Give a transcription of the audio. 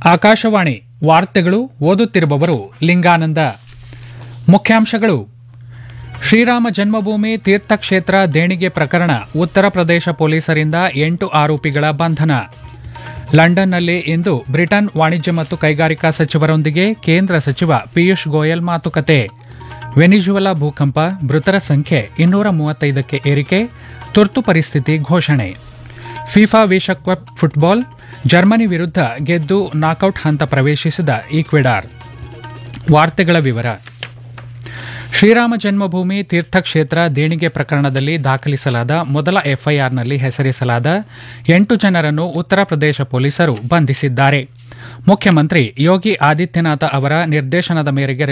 ಆಕಾಶವಾಣಿ ವಾರ್ತೆಗಳು ಓದುತ್ತಿರುವವರು ಲಿಂಗಾನಂದ ಮುಖ್ಯಾಂಶಗಳು ಶ್ರೀರಾಮ ಜನ್ಮಭೂಮಿ ತೀರ್ಥಕ್ಷೇತ್ರ ದೇಣಿಗೆ ಪ್ರಕರಣ ಉತ್ತರ ಪ್ರದೇಶ ಪೊಲೀಸರಿಂದ ಎಂಟು ಆರೋಪಿಗಳ ಬಂಧನ ಲಂಡನ್ನಲ್ಲಿ ಇಂದು ಬ್ರಿಟನ್ ವಾಣಿಜ್ಯ ಮತ್ತು ಕೈಗಾರಿಕಾ ಸಚಿವರೊಂದಿಗೆ ಕೇಂದ್ರ ಸಚಿವ ಪಿಯೂಷ್ ಗೋಯಲ್ ಮಾತುಕತೆ ವೆನಿಜುವೆಲಾ ಭೂಕಂಪ ಮೃತರ ಸಂಖ್ಯೆ ಇನ್ನೂರ ಮೂವತ್ತೈದಕ್ಕೆ ಏರಿಕೆ ತುರ್ತು ಪರಿಸ್ಥಿತಿ ಘೋಷಣೆ ಫಿಫಾ ವಿಶ್ವಕಪ್ ಫುಟ್ಬಾಲ್ ಜರ್ಮನಿ ವಿರುದ್ಧ ಗೆದ್ದು ನಾಕೌಟ್ ಹಂತ ಪ್ರವೇಶಿಸಿದ ಈಕ್ವೆಡಾರ್ ವಾರ್ತೆಗಳ ವಿವರ ಶ್ರೀರಾಮ ಜನ್ಮಭೂಮಿ ತೀರ್ಥಕ್ಷೇತ್ರ ದೇಣಿಗೆ ಪ್ರಕರಣದಲ್ಲಿ ದಾಖಲಿಸಲಾದ ಮೊದಲ ಎಫ್ಐಆರ್ನಲ್ಲಿ ಹೆಸರಿಸಲಾದ ಎಂಟು ಜನರನ್ನು ಉತ್ತರ ಪ್ರದೇಶ ಪೊಲೀಸರು ಬಂಧಿಸಿದ್ದಾರೆ ಮುಖ್ಯಮಂತ್ರಿ ಯೋಗಿ ಆದಿತ್ಯನಾಥ ಅವರ ನಿರ್ದೇಶನದ ಮೇರೆಗೆ